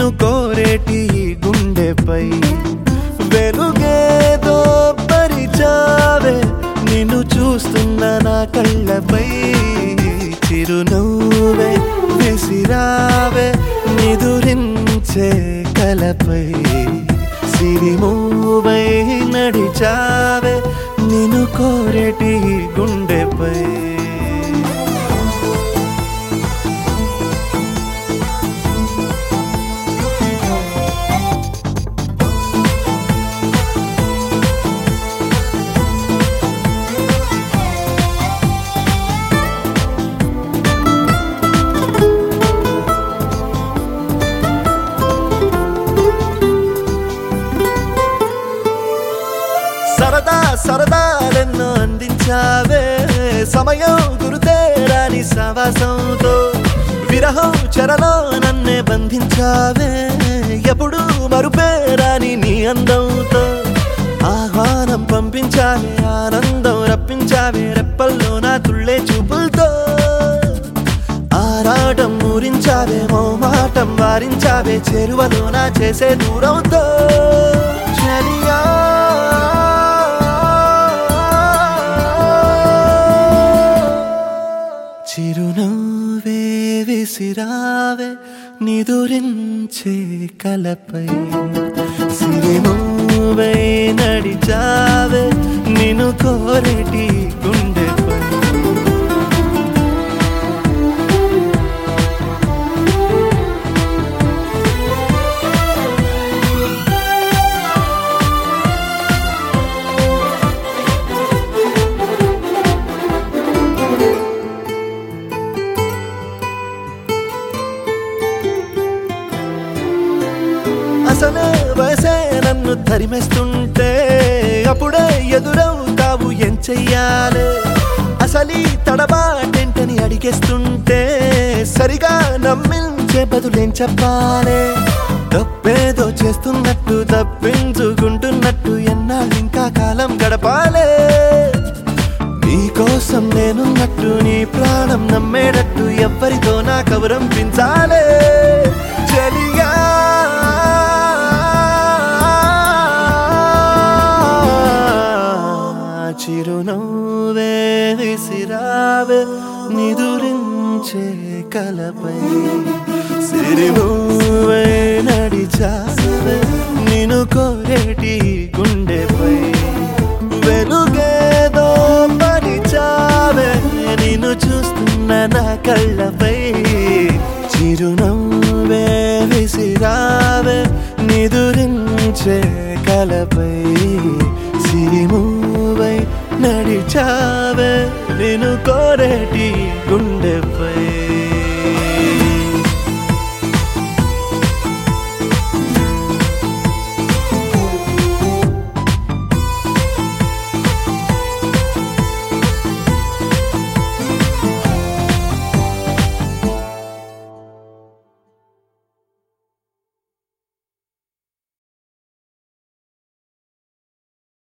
నిన్ను కోరేటి ఈ గుండెపై వెలుగేదో పరిచావే నిన్ను చూస్తున్న నా కళ్ళపై చిరునవ్వే విసిరావే నిదురించే కలపై సిరిమూవై నడిచావే నిన్ను కోరేటి ఈ గుండెపై సరదా సరదాలెన్నో అందించావే సమయం గురుతేరాని సవాసంతో విరహం చెరలో నన్నే బంధించావే ఎప్పుడు మరుపేరాని నీ అందంతో ఆహ్వానం పంపించావే ఆనందం రప్పించావే రెప్పల్లో నా తుళ్ళే చూపులతో ఆరాటం ఊరించావే మోమాటం వారించావే చెరువలో నా చేసే దూరంతో చలియా చిరునవ్వే విసిరావే నిదురించే కలపై సిరిమూవై నడిచావే నిన్ను కోరేటి గుండెపై అసలే వయసే నన్ను తరిమేస్తుంటే అప్పుడే ఎదురవుతావు ఏం చెయ్యాలి అసలీ తడబాటేంటని అడిగేస్తుంటే సరిగా నమ్మించే బదులేం చెప్పాలి తప్పేదో చేస్తున్నట్టు తప్పించుకుంటున్నట్టు ఎన్నాళ్ళు ఇంకా కాలం గడపాలే నీకోసం నేనున్నట్టు నీ ప్రాణం నమ్మేటట్టు ఎవ్వరితో నా కవరం పించాలే చలియా చిరునవ్వే విసిరావే నిదురించే కలపై సిరిమూవై నడిచావే నిన్ను కోరేటి గుండెపై వెలుగేదో పరిచావే నిన్ను చూస్తున్న నా కళ్ళపై చిరునవ్వే విసిరావే నిదురించే కలపై సిరిమూవై నడిచావే నిన్ను కోరేటి గుండెపై